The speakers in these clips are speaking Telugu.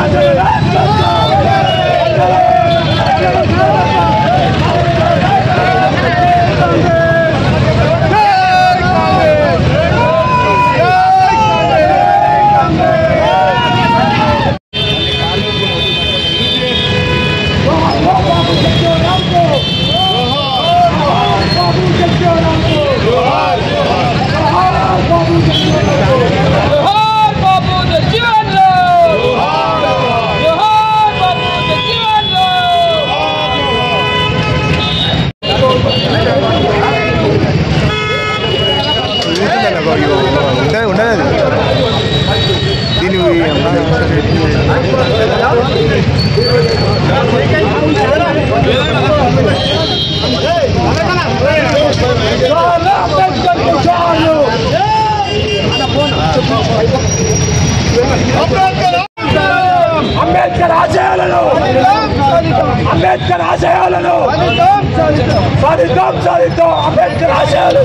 जोहार बाबू जगजीवन राव जोहार बाबू जगजीवन राव ఉండదు ఉండదు దీని అంబేద్కర్ ఆశయాలను అంబేద్కర్ ఆశయాలను సాధిద్దాం సాధిద్దాం అంబేద్కర్ ఆశయాలను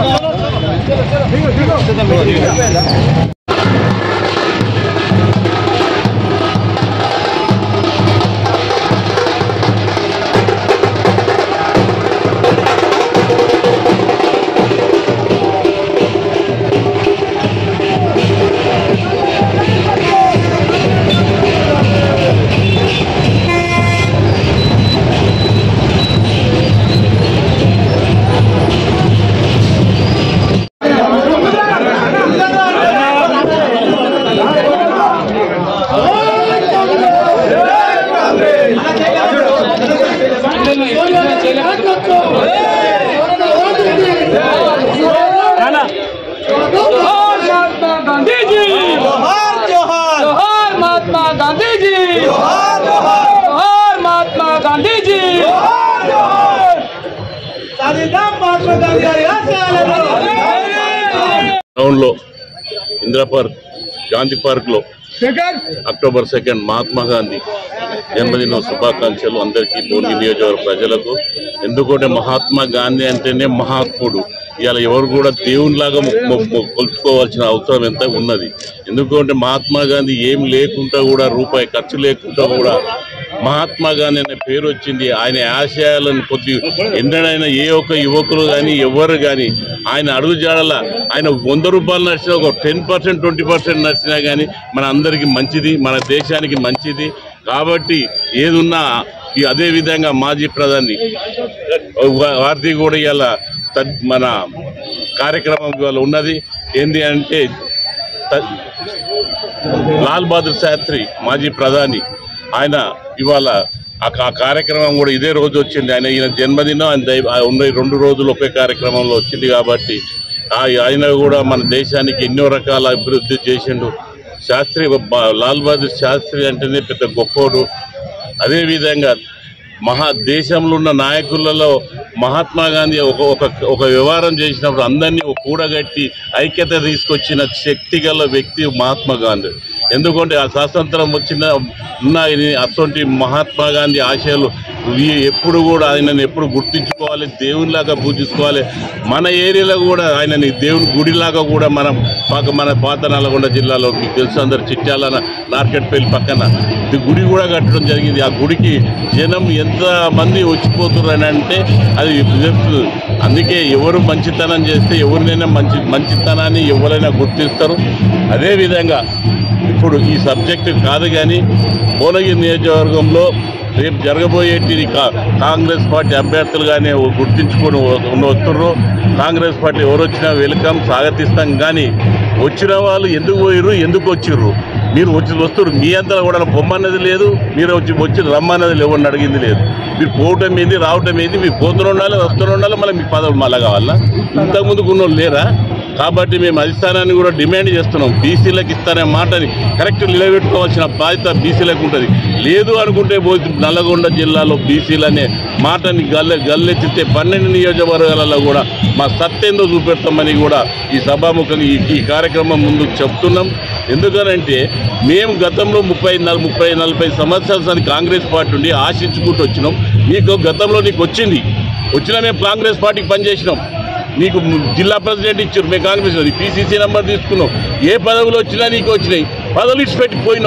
जोहार महात्मा गांधी जी जोहार जोहार जोहार महात्मा गांधी जी जोहार जोहार जोहार महात्मा गांधी जी जोहार जोहार साधिदाम महात्मा गांधी आशयाలను టౌన్లో ఇందిరా పార్క్ గాంధీ పార్క్లో అక్టోబర్ సెకండ్ మహాత్మా గాంధీ జన్మదిన శుభాకాంక్షలు అందరికీ భువనగిరి నియోజకవర్గ ప్రజలకు ఎందుకంటే మహాత్మా గాంధీ అంటేనే మహాత్ముడు ఇవాళ ఎవరు కూడా దేవునిలాగా మొ- మొ- మొ- కొలుచుకోవాల్సిన అవసరం ఎంత ఉన్నది ఎందుకంటే మహాత్మా గాంధీ ఏం లేకుండా కూడా రూపాయి ఖర్చు లేకుండా కూడా మహాత్మా గాంధీ అనే పేరు వచ్చింది ఆయన ఆశయాలను కొద్ది ఎన్నడైనా ఏ ఒక్క యువకులు కానీ ఎవరు కానీ ఆయన అడుగుజాడల ఆయన వంద రూపాయలు నడిచినా ఒక టెన్ పర్సెంట్ ట్వంటీ పర్సెంట్ నడిచినా కానీ మన అందరికీ మంచిది మన దేశానికి మంచిది కాబట్టి ఏదున్నా ఈ అదే విధంగా మాజీ ప్రధాని వా- వారిది కూడా ఇలా మన కార్యక్రమం ఇవాళ ఉన్నది ఏంది అంటే త- లాల్ బహదూర్ శాస్త్రి మాజీ ప్రధాని ఆయన ఇవాళ ఆ కా- కార్యక్రమం కూడా ఇదే రోజు వచ్చింది ఆయన ఈయన జన్మదినం ఆయన దైవ ఆ ఉన్న ఈ రెండు రోజులు ఒకే కార్యక్రమంలో వచ్చింది కాబట్టి ఆ- ఆయన కూడా మన దేశానికి ఎన్నో రకాల అభివృద్ధి చేసిండు శాస్త్రి బ- లాల్ బహదూర్ శాస్త్రి అంటేనే పెద్ద గొప్పోడు అదేవిధంగా మహా దేశంలో ఉన్న నాయకులలో మహాత్మా గాంధీ ఒక ఒక ఒక వ్యవహారం చేసినప్పుడు అందరినీ ఒక కూడగట్టి ఐక్యత తీసుకొచ్చిన శక్తి గల వ్యక్తి మహాత్మా గాంధీ ఎందుకంటే ఆ స్వాతంత్రం వచ్చిన ఉన్న ఈ- అటువంటి మహాత్మా గాంధీ ఆశయాలు ఈ ఎప్పుడు కూడా ఆయనని ఎప్పుడు గుర్తించుకోవాలి దేవునిలాగా పూజించుకోవాలి మన ఏరియాలో కూడా ఆయనని దేవుని గుడిలాగా కూడా మనం పాక మన పాత నల్గొండ జిల్లాలో మీకు తెలుసు అందరు చిట్యాల నార్కెట్పల్లి పక్కన ఇది గుడి కూడా కట్టడం జరిగింది ఆ గుడికి జనం ఎంత మంది వచ్చిపోతున్నారు అంటే అది చెప్తుంది అందుకే ఎవరు మంచితనం చేస్తే ఎవరినైనా మంచి మంచితనాన్ని ఎవరైనా గుర్తిస్తారు అదేవిధంగా ఇప్పుడు ఈ సబ్జెక్టు కాదు కానీ భువనగిరి నియోజకవర్గంలో రేపు జరగబోయేటి కా- కాంగ్రెస్ పార్టీ అభ్యర్థులు కానీ గుర్తించుకొని వ- వస్తుర్రు కాంగ్రెస్ పార్టీ ఎవరు వచ్చినా వెల్కమ్ స్వాగతిస్తాం కానీ వచ్చిన వాళ్ళు ఎందుకు పోయిర్రు ఎందుకు వచ్చిర్రు మీరు వచ్చి వస్తారు మీ అంతా కూడా పొమ్మన్నది లేదు మీరు వచ్చి వచ్చి రమ్మన్నది ఎవరిని అడిగింది లేదు మీరు పోవటం ఏంది రావటం ఏంది మీరు పోతున్న ఉండాలి వస్తున్న ఉండాలి మళ్ళీ మీకు పదవులు మళ్ళా కావాలా ఇంతకుముందు ఉన్నోళ్ళు లేరా కాబట్టి మేము అధిష్టానాన్ని కూడా డిమాండ్ చేస్తున్నాం బీసీలకు ఇస్తానే మాటని కరెక్ట్ నిలబెట్టుకోవాల్సిన బాధ్యత బీసీలకు ఉంటుంది లేదు అనుకుంటే పోయి నల్లగొండ జిల్లాలో బీసీలు అనే మాటని గల్లె గల్లెత్తితే పన్నెండు నియోజకవర్గాలలో కూడా మా సత్తేందో చూపెడతామని కూడా ఈ సభాముఖంగా ఈ ఈ కార్యక్రమం ముందుకు చెప్తున్నాం ఎందుకనంటే మేము గతంలో ముప్పై నల ముప్పై నలభై సంవత్సరాలు కాంగ్రెస్ పార్టీ నుండి ఆశించుకుంటూ వచ్చినాం నీకు గతంలో నీకు వచ్చింది వచ్చినా మేము కాంగ్రెస్ పార్టీకి పనిచేసినాం నీకు జిల్లా ప్రెసిడెంట్ ఇచ్చారు మేము కాంగ్రెస్ పీసీసీ నెంబర్ తీసుకున్నాం ఏ పదవులు వచ్చినా నీకు వచ్చినాయి పదవులు ఇచ్చిపెట్టి పోయినావు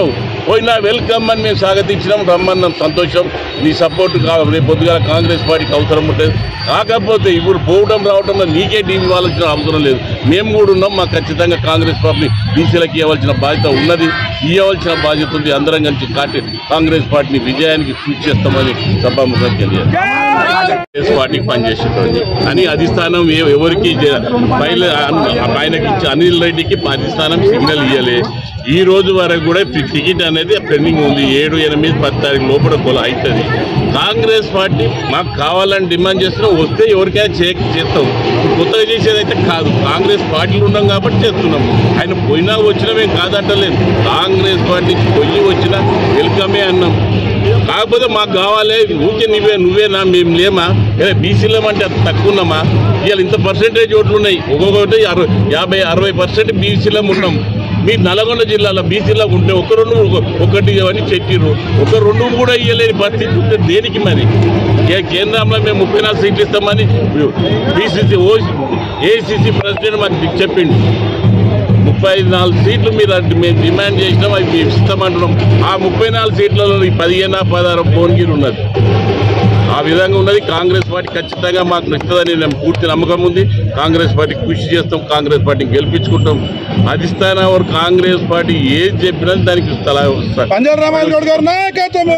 పోయినా వెల్కమ్ అని మేము స్వాగతించినాం రమ్మన్నాం సంతోషం నీ సపోర్ట్ కావాలి రేపు పొద్దుగా కాంగ్రెస్ పార్టీకి అవసరం ఉంటుంది కాకపోతే ఇప్పుడు పోవడం రావడంలో నీకే టీం ఇవ్వాల్సిన అవసరం లేదు మేము కూడా ఉన్నాం మాకు ఖచ్చితంగా కాంగ్రెస్ పార్టీ బీసీలకు ఇవ్వాల్సిన బాధ్యత ఉన్నది ఇవ్వవలసిన బాధ్యత ఉంది అందరం కలిసి కాటి కాంగ్రెస్ పార్టీని విజయానికి కృషి చేస్తామని సభాముఖం తెలియదు కాంగ్రెస్ పార్టీకి పనిచేసేటోడి అని అధిష్టానం ఏ- ఎవరికి జ- పైల ఆయనకి ఇచ్చి అనిల్ రెడ్డికి అధిష్టానం సిగ్నల్ ఇవ్వలే ఈ రోజు వరకు కూడా టి- టికెట్ అనేది పెండింగ్ ఉంది ఏడు ఎనిమిది పది తారీఖు లోపల కొల అవుతుంది కాంగ్రెస్ పార్టీ మాకు కావాలని డిమాండ్ చేస్తున్నాం వస్తే ఎవరికైనా చే చేస్తాం కొత్తగా చేసేది అయితే కాదు కాంగ్రెస్ పార్టీలు ఉన్నాం కాబట్టి చేస్తున్నాం ఆయన పోయినా వచ్చినా మేము కాదంటలేదు కాంగ్రెస్ పార్టీ పోయి వచ్చినా వెల్కమే అన్నాం కాకపోతే మాకు కావాలి ఊకే నువ్వే నువ్వేనా మేము లేమా లేదా బీసీలం అంటే అంత తక్కువ ఉన్నామా ఇవాళ ఇంత పర్సెంటేజ్ ఓట్లు ఉన్నాయి ఒక్కొక్కటి అరవై యాభై అరవై పర్సెంట్ బీసీలం ఉన్నాం మీ నల్గొండ జిల్లాలో బీసీలో ఉంటే ఒక రెండు ఒక- ఒకటి అని చెప్పిర్రు ఒక రెండు కూడా ఇవ్వలేని పరిస్థితి ఉంటే దేనికి మరి కే- కేంద్రంలో మేము ముప్పై నాలుగు సీట్లు ఇస్తామని బీసీసీ ఓ ఏసీసీ ప్రెసిడెంట్ మాకు చెప్పిండు ముప్పై నాలుగు సీట్లు మీరు అంటే మేము డిమాండ్ చేసినాం అవి మేము ఇస్తామంటున్నాం ఆ ముప్పై నాలుగు సీట్లలో ఈ పదిహేను పదహారు భువనగిరి ఉన్నది ఆ విధంగా ఉన్నది కాంగ్రెస్ పార్టీ ఖచ్చితంగా మాకు నచ్చుతుందని నేను పూర్తి నమ్మకం ఉంది కాంగ్రెస్ పార్టీ కృషి చేస్తాం కాంగ్రెస్ పార్టీని గెలిపించుకుంటాం అధిష్టానం వారు కాంగ్రెస్ పార్టీ ఏది చెప్పినా దానికి తలా పంజాబ్ రామాయణ గౌడ్ గారి నాయకత్వం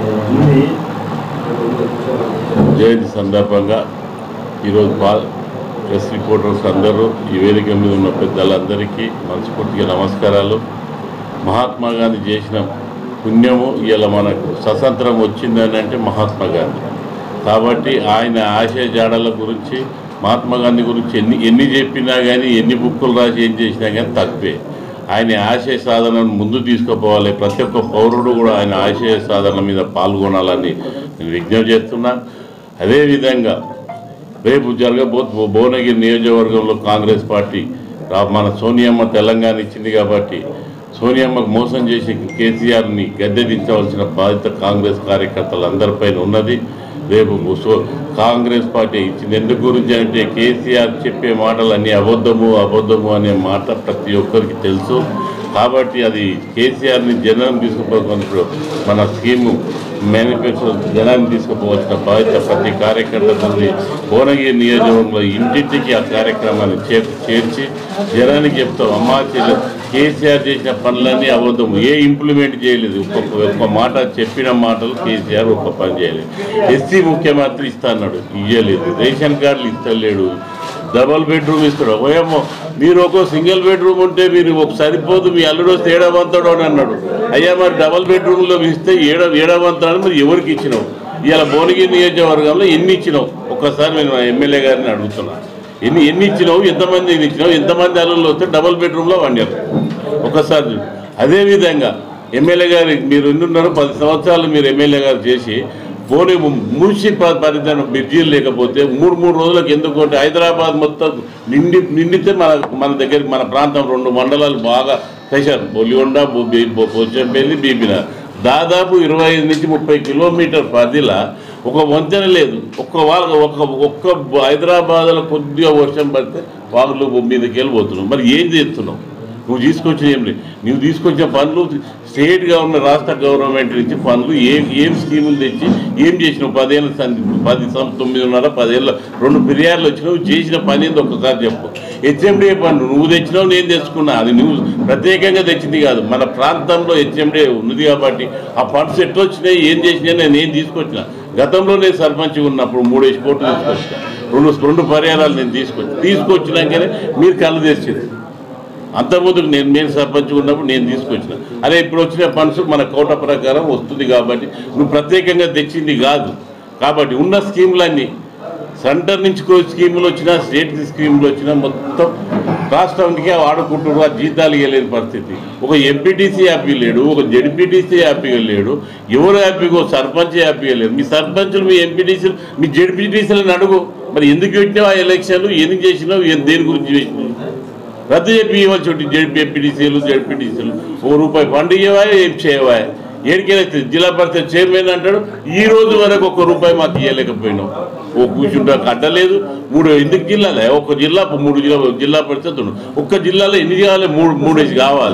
జయంతి సందర్భంగా ఈరోజు పా ప్రెస్ రిపోర్టర్స్ అందరూ ఈ వేదిక మీద ఉన్న పెద్దలందరికీ మనస్ఫూర్తిగా నమస్కారాలు మహాత్మా గాంధీ చేసిన పుణ్యము ఇలా మనకు స్వతంత్రం వచ్చిందని అంటే మహాత్మా గాంధీ కాబట్టి ఆయన ఆశయ జాడల గురించి మహాత్మా గాంధీ గురించి ఎన్ని ఎన్ని చెప్పినా కానీ ఎన్ని బుక్కులు రాసి ఏం చేసినా కానీ తక్కువే ఆయన ఆశయ సాధనను ముందు తీసుకుపోవాలి ప్రతి ఒక్క పౌరుడు కూడా ఆయన ఆశయ సాధన మీద పాల్గొనాలని నేను విజ్ఞప్తి చేస్తున్నా అదేవిధంగా రేపు జరగబో భువనగిరి నియోజకవర్గంలో కాంగ్రెస్ పార్టీ రా- మన సోనియమ్మ తెలంగాణ ఇచ్చింది కాబట్టి సోనియమ్మకు మోసం చేసి కేసీఆర్ని గద్దె దించవలసిన బాధ్యత కాంగ్రెస్ కార్యకర్తలందరిపైన ఉన్నది రేపు సో- కాంగ్రెస్ పార్టీ ఇచ్చింది ఎందుకు గురించి అంటే కేసీఆర్ చెప్పే మాటలన్నీ అబద్ధము అబద్ధము అనే మాట ప్రతి ఒక్కరికి తెలుసు కాబట్టి అది కేసీఆర్ని జనం తీసుకుపోతున్నప్పుడు మన స్కీము మేనిఫెస్టో జనాన్ని తీసుకుపోవాల్సిన బాధ్యత ప్రతి కార్యకర్త ఉంది భువనగిరి నియోజకవర్గంలో ఇంటింటికి ఆ కార్యక్రమాన్ని చే చేర్చి జనానికి చెప్తాం అమ్మా చెల్లె కేసీఆర్ చేసిన పనులన్నీ అబద్ధం ఏ ఇంప్లిమెంట్ చేయలేదు ఒక్కొక్క ఒక్క మాట చెప్పిన మాటలు కేసీఆర్ ఒక్క పని చేయలేదు ఎస్సీ ముఖ్యమంత్రి ఇస్తా అన్నాడు ఇయ్యలేదు రేషన్ కార్డులు ఇస్తలేడు డబల్ బెడ్రూమ్ ఇస్తాడు ఓయమ్మో మీరు ఒక సింగిల్ బెడ్రూమ్ ఉంటే మీరు ఒక సరిపోదు మీ అల్లుడు వస్తే ఏడవంతాడు అని అన్నాడు అయ్యా మరి డబల్ బెడ్రూమ్లో ఇస్తే ఏడ ఏడవంతాడు మరి ఎవరికి ఇచ్చినావు ఇవాళ భువనగిరి నియోజకవర్గంలో ఎన్ని ఇచ్చినావు ఒక్కసారి నేను మా ఎమ్మెల్యే గారిని అడుగుతున్నా ఎన్ని ఎన్ని ఇచ్చినావు ఎంతమంది ఇచ్చినావు ఎంతమంది అల్లుళ్ళు వస్తే డబల్ బెడ్రూమ్లో వండారు ఒకసారి చూడు. అదేవిధంగా ఎమ్మెల్యే గారు మీరు ఎన్నున్నారు పది సంవత్సరాలు మీరు ఎమ్మెల్యే గారు చేసి పోనీ మూసి ప- పరిధిన బ్రిడ్జీలు లేకపోతే మూడు మూడు రోజులకు ఎందుకు అంటే హైదరాబాద్ మొత్తం నిండి నిండితే మన మన దగ్గర మన ప్రాంతం రెండు మండలాలు బాగా ప్రెషర్ బొలిగొండ బొ- బి- బొ- పోచంపల్లి బీబిన దాదాపు ఇరవై ఐదు నుంచి ముప్పై కిలోమీటర్ పరిధిలో ఒక వంతెన లేదు ఒక్క వాళ్ళ ఒక్క ఒక్క హైదరాబాద్లో కొద్దిగా వర్షం పడితే వాళ్ళు మీదకి వెళ్ళిపోతున్నాం మరి ఏం చేస్తున్నావు నువ్వు తీసుకొచ్చిన ఏం లేదు నువ్వు తీసుకొచ్చిన పనులు స్టేట్ గవర్నమెంట్ రాష్ట్ర గవర్నమెంట్ నుంచి పనులు ఏం ఏం స్కీములు తెచ్చి ఏం చేసినావు పదేళ్ళ సంది పది సం- తొమ్మిదిన్నర పదేళ్ళ రెండు ఫిర్యాదులు వచ్చినావు చేసిన పని ఏందో ఒక్కసారి చెప్పు హెచ్ఎండిఏ పనులు నువ్వు తెచ్చినావు నేను తెచ్చుకున్నా అది నువ్వు ప్రత్యేకంగా తెచ్చింది కాదు మన ప్రాంతంలో హెచ్ఎండిఏ ఉన్నది కాబట్టి ఆ ఫండ్స్ ఎట్లా వచ్చినాయి ఏం చేసినా నేను ఏం తీసుకొచ్చిన గతంలో నేను సర్పంచ్ ఉన్నప్పుడు మూడేసి కోట్లు తీసుకొచ్చిన రెండు రెండు పర్యాయాలు నేను తీసుకొచ్చి తీసుకొచ్చినాకనే మీరు కళ్ళు తెచ్చింది అంతకుముందు నేను నేను సర్పంచ్ ఉన్నప్పుడు నేను తీసుకొచ్చిన అదే ఇప్పుడు వచ్చిన ఫండ్స్ మన కోట ప్రకారం వస్తుంది కాబట్టి నువ్వు ప్రత్యేకంగా తెచ్చింది కాదు కాబట్టి ఉన్న స్కీములన్నీ సెంటర్ నుంచి కో స్కీములు వచ్చినా స్టేట్ స్కీములు వచ్చినా మొత్తం రాష్ట్రానికి వాడుకుంటున్నారు ఆ జీతాలు ఇవ్వలేని పరిస్థితి ఒక ఎంపీటీసీ హ్యాపీ లేడు ఒక జడ్పీటీసీ హ్యాపీగా లేడు ఎవరు హ్యాపీగా సర్పంచ్ హ్యాపీగా లేరు మీ సర్పంచులు మీ ఎంపీటీసీలు మీ జడ్పీటీసీలను అడుగు మరి ఎందుకు పెట్టినావు ఆ ఎలక్షన్లు ఎందుకు చేసినావు ఏ- దేని గురించి చేసినావు రద్దు చెప్పి ఇవ్వచ్చు జడ్పీ ఎంపీటీసీలు జడ్పీటీసీలు ఓ రూపాయి ఫండ్ ఇవ్వవా ఏం చేయవా ఏడికెళ్ళి జిల్లా పరిషత్ చైర్మన్ అంటాడు ఈ రోజు వరకు ఒక్క రూపాయి మాకు ఇవ్వలేకపోయినాం ఓ కూర్చుంటా కట్టలేదు మూడు ఎందుకు జిల్లాలే ఒక జిల్లా మూడు జిల్లా జిల్లా పరిషత్ ఉన్నాయి. ఒక్క జిల్లాలో ఎన్ని కావాలి మూడు మూడేసి కావాలి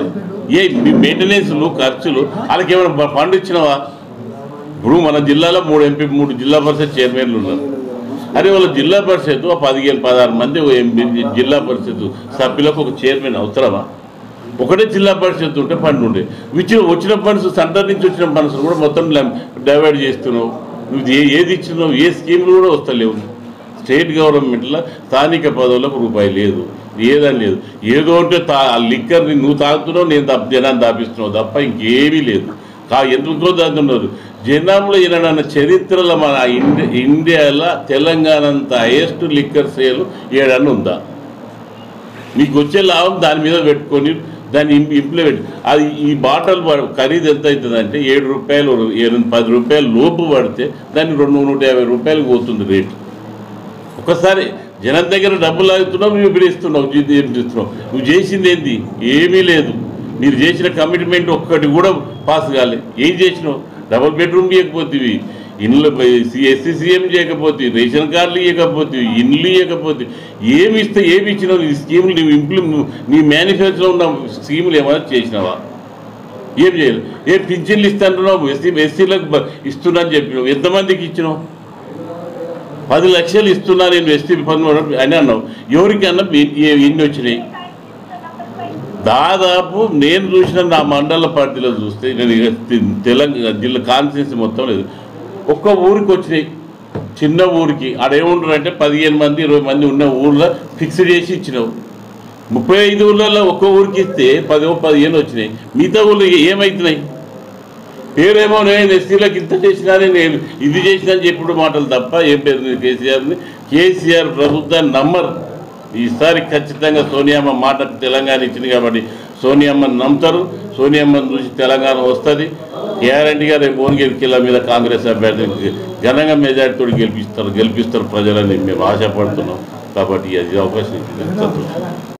ఏ మెయింటెనెన్స్లు ఖర్చులు వాళ్ళకి ఏమైనా ఫండ్ ఇచ్చినావా ఇప్పుడు మన జిల్లాలో మూడు ఎంపీ మూడు జిల్లా పరిషత్ చైర్మన్లు ఉన్నారు అరే వాళ్ళ జిల్లా పరిషత్ ఓ పదిహేను పదహారు మంది ఓ ఎంపీ జిల్లా పరిషత్ సభ్యులకు ఒక చైర్మన్ అవసరమా ఒకటే జిల్లా పరిషత్ ఉంటే ఫండ్ ఉండే ఇచ్చిన వచ్చిన ఫండ్స్ సెంటర్ నుంచి వచ్చిన ఫండ్స్ కూడా మొత్తం డైవర్ట్ చేస్తున్నావు నువ్వు ఏ ఏది ఇచ్చినావు ఏ స్కీములు కూడా వస్తలేవు స్టేట్ గవర్నమెంట్లో స్థానిక పదవులకు రూపాయి లేదు ఏదని లేదు ఏదో ఉంటే తా ఆ లిక్కర్ని నువ్వు తాగుతున్నావు నేను తప్ప జనాన్ని దాపిస్తున్నావు తప్ప ఇంకేమీ లేదు కా ఎందుకో తాగుతున్నారు జనంలో ఈయన చరిత్రలో మన ఇండియా ఇండియాలో తెలంగాణ అంత హైయెస్ట్ లిక్కర్ సేల్ ఏడన్నా ఉందా మీకు వచ్చే లాభం దాని మీద పెట్టుకొని దాన్ని ఇం- ఇంప్లిమెంట్ అది ఈ బాటల్ ప- ఖరీదు ఎంత అవుతుందంటే ఏడు రూపాయలు ఏడు పది రూపాయలు లోపు పడితే దాన్ని రెండు నూట యాభై రూపాయలకు పోతుంది రేటు ఒకసారి జనం దగ్గర డబ్బులు ఆగుతున్నావు నువ్వు ఇప్పుడు ఇస్తున్నావు జీ- ఏం చేస్తున్నావు నువ్వు చేసింది ఏంది ఏమీ లేదు మీరు చేసిన కమిట్మెంట్ ఒక్కటి కూడా పాస్ కాలే ఏం చేసినావు డబుల్ బెడ్రూమ్ ఇవ్వకపోతేవి ఇండ్లు ఎస్సీ సీఎం చేయకపోతే రేషన్ కార్డులు ఇవ్వకపోతే ఇండ్లు ఇవ్వకపోతే ఏమి ఇస్తే ఏమి ఇచ్చినావు నీ స్కీములు నువ్వు ఇంప్లి నీ మేనిఫెస్టోలో ఉన్న స్కీములు ఏమైనా చేసినావా ఏం చేయలేదు ఏ పింఛన్లు ఇస్తాంటున్నావు ఎస్సీ ఎస్సీలకు బ- ఇస్తున్నా అని చెప్పినావు ఎంతమందికి ఇచ్చినావు పది లక్షలు ఇస్తున్నా నేను ఎస్టీ పన్ను అని అన్నావు ఎవరికన్నా ఎ- ఎ- ఎన్ని వచ్చినాయి దాదాపు నేను చూసిన నా మండల పార్టీలో చూస్తే నేను ఇక తె- తెలంగాణ జిల్లా కాన్స్టిట్యూన్సీ మొత్తం లేదు ఒక్క ఊరికి వచ్చినాయి చిన్న ఊరికి ఆడేముంటారు అంటే పదిహేను మంది ఇరవై మంది ఉన్న ఊర్లో ఫిక్స్ చేసి ఇచ్చినావు ముప్పై ఐదు ఊర్లలో ఒక్క ఊరికి ఇస్తే పదో పదిహేను వచ్చినాయి మిగతా ఊళ్ళో ఏమవుతున్నాయి పేరేమో నేను ఎస్సీలకు ఇంత చేసినానే నేను ఇది చేసినా అని చెప్పుడు మాటలు తప్ప ఏం పేరు లేదు కేసీఆర్ని కేసీఆర్ ప్రభుత్వాన్ని నమ్మరు ఈసారి ఖచ్చితంగా సోనియామ్మ మాట తెలంగాణ ఇచ్చింది కాబట్టి సోనియామ్మని నమ్ముతారు సోనియామ్మని చూసి తెలంగాణ వస్తుంది గ్యారంటీగా రేపు భువనగిరి కిల్లా మీద కాంగ్రెస్ అభ్యర్థికి ఘనంగా మెజార్టీతో గెలిపిస్తారు గెలిపిస్తారు ప్రజలని మేము ఆశపడుతున్నాం కాబట్టి అది అవకాశం ఇచ్చింది సంతోషం